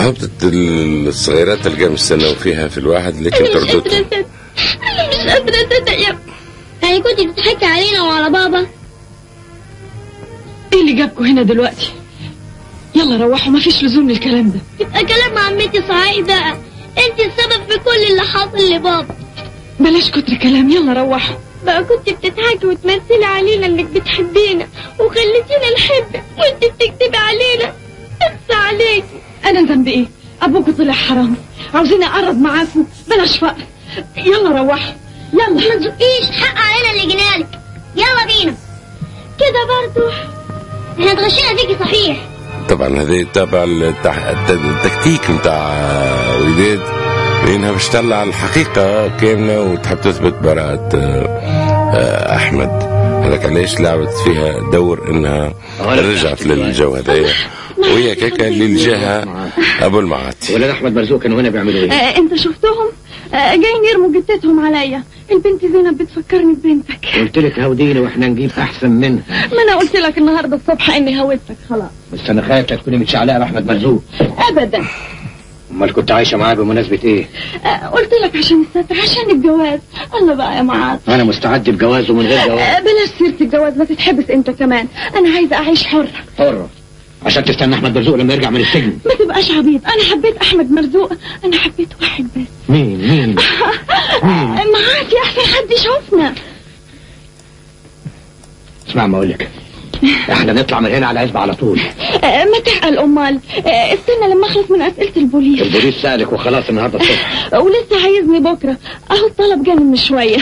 هبطت الصغيرات تلقى مستنوا فيها في الواحد لكن أنا مش قادرة ترددهم أصدق أنا مش قادرة أصدق يا يعني كنت بتضحكي علينا وعلى بابا ايه اللي جابكوا هنا دلوقتي يلا روحوا ما فيش لزوم للكلام ده يبقى كلام عمتي صحيح بقى انت السبب في كل اللي حاصل لبابا بلاش كتر كلام يلا روحوا بقى كنت بتضحكي وتمثلي علينا انك بتحبينا وخليتينا نحبك وانت بتكتبي علينا بس عليكي انا ذنبي ايه ابوكوا طلع حرامي عاوزين اقرب معاكم بلاش فقر يلا روحوا ما يلا تزقيش حق علينا اللي جنالك يلا بينا كده برضو احنا اتغشينا فيكي صحيح طبعا هذا تبع التح- الت- التكتيك نتاع وداد لانها باش تطلع الحقيقه كامله وتحب تثبت براءه آه، آه، احمد هذاك علاش لعبت فيها دور انها رجعت للجو هذايا وهي كيكا للجهه ابو المعاطي ولاد احمد مرزوق كانوا هنا بيعملوا ايه؟ آه انت شفتهم آه جايين يرموا جتتهم عليا البنت زينب بتفكرني ببنتك قلت لك هودينا واحنا نجيب احسن منها ما انا قلت لك النهارده الصبح اني هوتك خلاص بس انا خايف لا تكوني متشعلقه باحمد مرزوق ابدا امال كنت عايشه معاه بمناسبه ايه؟ آه قلت لك عشان الستر عشان الجواز الله بقى يا معاذ انا مستعد بجواز ومن غير جواز آه بلاش سيرة الجواز ما تتحبس انت كمان انا عايزه اعيش حرة حرة عشان تستنى احمد مرزوق لما يرجع من السجن ما تبقاش عبيط انا حبيت احمد مرزوق انا حبيت واحد بس مين مين آه معاك يا احسن حد يشوفنا اسمع ما اقول لك احنا نطلع من هنا على عزبة على طول آه ما تعقل امال آه استنى لما اخلص من اسئله البوليس البوليس سألك وخلاص النهارده الصبح آه ولسه عايزني بكره اهو الطلب جاني من شويه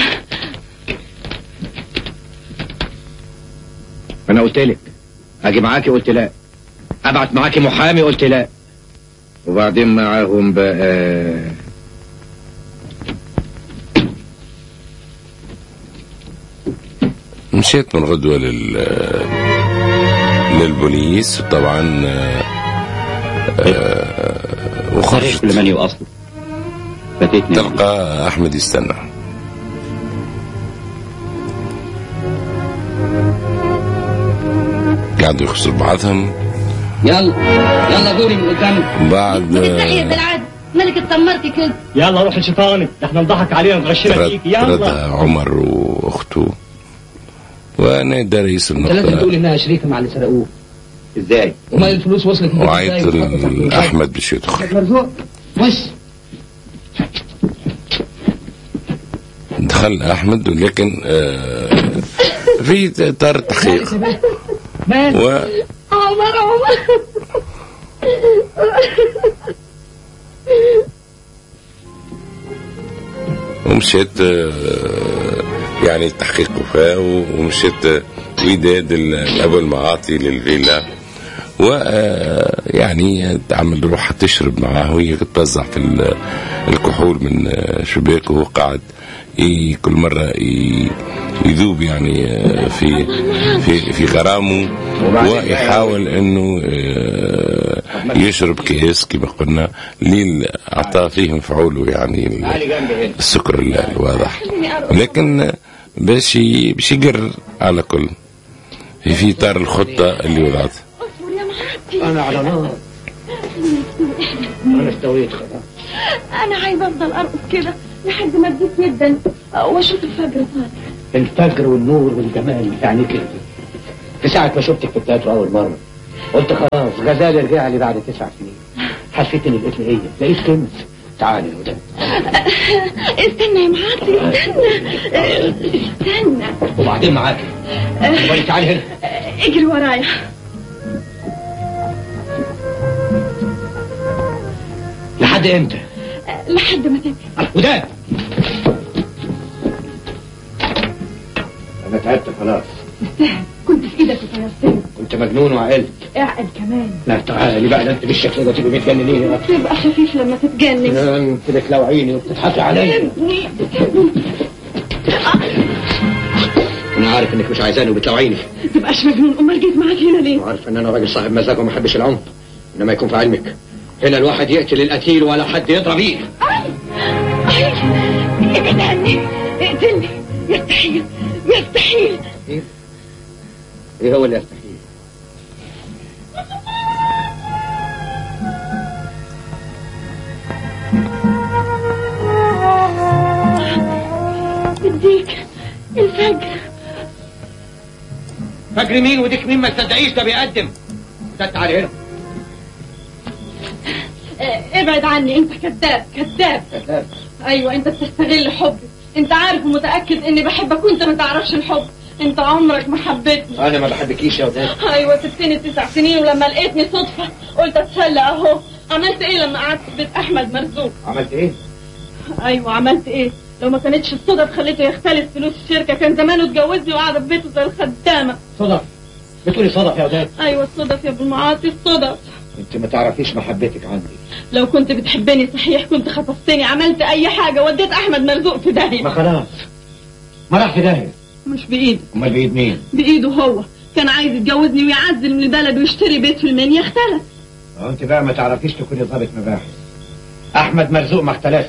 انا قلت لك اجي معاكي قلت لا ابعت معاكي محامي قلت لا وبعدين معاهم بقى مشيت من غدوة لل للبوليس طبعا آه، آه، وخرجت لمن اصله فاتتني تلقى احمد يستنى قعدوا يخسروا بعضهم يلا يلا قولي من قدامك بعد بتستحي آه، بالعدل مالك اتسمرتي كده يلا روح لشيطانك احنا نضحك علينا نغشنا ترد- فيك يلا تردها عمر واخته ونادى رئيس انت لازم النقابة تقول انها شريكه مع اللي سرقوه ازاي امال الفلوس وصلت منك وعيط ازاي؟ احمد باش يدخل مرزوق وش دخل احمد ولكن آه، في اطار التحقيق و عمر عمر ومشيت آه، يعني التحقيق وفاء ومشيت آه، وداد ال- ابو المعاطي للفيلا و آه، يعني تعمل روحها تشرب معاه وهي توزع في ال- الكحول من آه، شباك وهو قاعد ي- كل مرة ي- يذوب يعني آه، في في في غرامه ويحاول انه آه، يشرب كاس كما قلنا اللي اعطاه فيه مفعوله يعني ال- تعالي جنبي هنا السكر ال- الواضح لكن باش ي- باش يقر على كل في في اطار الخطه اللي وضعتها اصبر يا معاذ انا على نار انا استويت خلاص انا عايزه افضل ارقص كده لحد ما اديك جدا واشوف الفجر طالع الفجر والنور والجمال يعني كده في ساعة ما شفتك في التياترو أول مرة قلت خلاص غزالي رجع لي بعد تسع سنين حسيت إن الاسم هي لقيت كنز تعالي يا وداد استنى يا معاذ استنى استنى وبعدين معاكي وبعدين تعالي هنا اجري ورايا لحد امتى؟ لحد ما تبقى وداد أنا تعبت خلاص كنت في ايدك وطيرتني كنت مجنون وعقلت اعقل كمان لا تعالي بقى ده انت بالشكل ده تبقي متجننين تبقى خفيف لما تتجنن انت بتلوعيني وبتضحكي عليا انا عارف انك مش عايزاني وبتلوعيني تبقاش مجنون امال جيت معاك هنا ليه وعارف ان انا راجل صاحب مزاج وما احبش العنف انما يكون في علمك هنا الواحد يقتل القتيل ولا حد يضرب ايده أي، ابعد عني اقتلني يستحيل يستحيل ايه هو اللي يستحيل يهديك الفجر فجر مين وديك مين ما تصدقيش ده بيقدم ده تعالي هنا اه، ابعد عني انت كذاب كذاب ايوه انت بتستغل حبي انت عارف ومتاكد اني بحبك وانت ما تعرفش الحب انت عمرك ما حبيتني انا ما بحبكيش يا وداد ايوه سبتني تسع سنين ولما لقيتني صدفه قلت اتسلى اهو عملت ايه لما قعدت في بيت احمد مرزوق عملت ايه ايوه عملت ايه لو ما كانتش الصدف خليته يختلف فلوس الشركه كان زمانه اتجوزني وقعد في بيته زي الخدامه صدف بتقولي صدف يا وداد ايوه الصدف يا ابو المعاطي الصدف انت ما تعرفيش محبتك عندي لو كنت بتحبني صحيح كنت خطفتني عملت اي حاجه وديت احمد مرزوق في داهيه ما خلاص ما راح في داهيه مش بايده امال بايد مين بايده هو كان عايز يتجوزني ويعزل من البلد ويشتري بيت في المنيا اختلف اه انت بقى ما تعرفيش تكوني ضابط مباحث احمد مرزوق ما اختلفش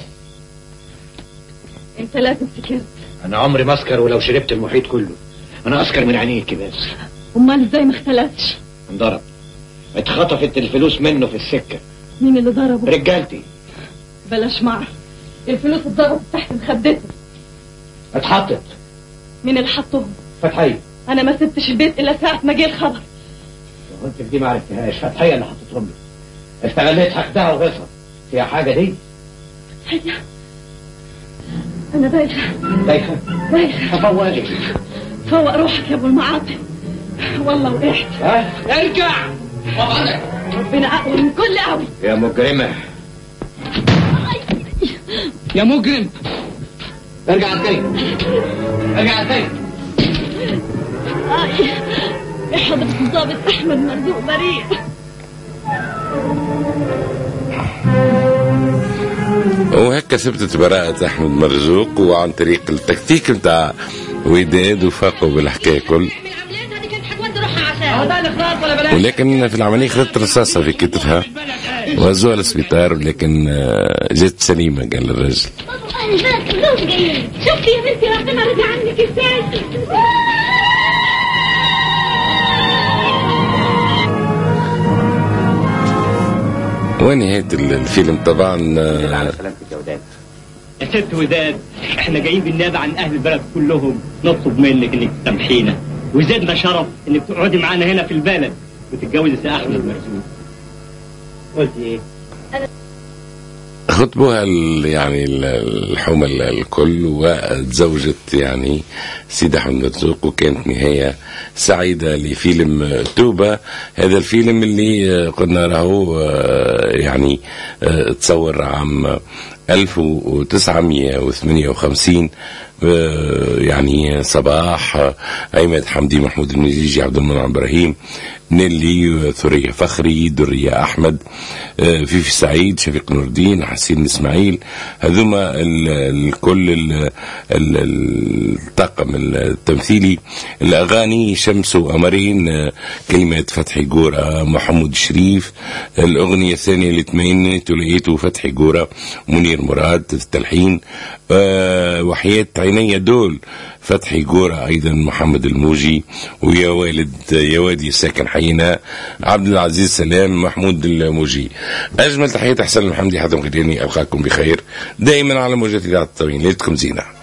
انت لازم سكرت انا عمري ما اسكر ولو شربت المحيط كله انا اسكر من عينيك بس امال ازاي ما اختلفش انضرب اتخطفت الفلوس منه في السكه مين اللي ضربه رجالتي بلاش معرف الفلوس اتضربت تحت مخدته اتحطت مين اللي حطهم فتحيه انا ما سبتش البيت الا ساعه ما جه الخبر وانت في دي ما عرفتهاش فتحيه اللي حطتهم لي استغليت حقدها وغصب هي حاجه دي هيا انا دايخه دايخه دايخه افوقك فوق روحك يا ابو المعاطي والله وقعت ها ارجع ربنا اقوى من كل قوي يا مجرمه يا مجرم ارجع تاني ارجع تاني اي يا حضرة الضابط احمد مرزوق بريء وهيك ثبتت براءة أحمد مرزوق وعن طريق التكتيك نتاع وداد وفاقوا بالحكاية كل ولكن في العملية خدت رصاصة في كتفها وهزوها للسبيطار ولكن آه، جت سليمة قال الرجل اهل البلد كلهم جايين شفتي يا بنتي ربنا رضي عنك ازاي ونهاية الفيلم طبعا آه، سلامتك يا وداد يا ست وداد احنا جايين بالنيابه عن اهل البلد كلهم نطلب منك انك تسامحينا وزادنا شرف انك تقعدي معانا هنا في البلد وتتجوزي سي احمد مرزوق قلت ايه؟ خطبوها ال- يعني ال- الحومة ال- الكل وتزوجت يعني سيدة أحمد مرزوق وكانت نهاية سعيدة لفيلم توبة هذا الفيلم اللي قلنا له آه، يعني آه، تصور عام 1958 آه، يعني صباح آه، عماد حمدي محمود المزيجي عبد المنعم ابراهيم نيلي ثريا فخري درية احمد آه، فيفي سعيد شفيق نور الدين حسين اسماعيل هذوما ال- الكل ال- ال- الطاقم التمثيلي الاغاني شمس وقمرين آه، كلمات فتحي جورة محمود شريف الاغنيه الثانيه اللي تمينت ولقيته فتحي جورة منير مراد في التلحين آه، وحياة عيني دول فتحي جورة أيضا محمد الموجي ويا والد يا وادي ساكن حينا عبد العزيز سلام محمود الموجي أجمل تحيات حسن المحمدي حاتم غديرني ألقاكم بخير دائما على موجات إذاعة الطويل ليلتكم زينة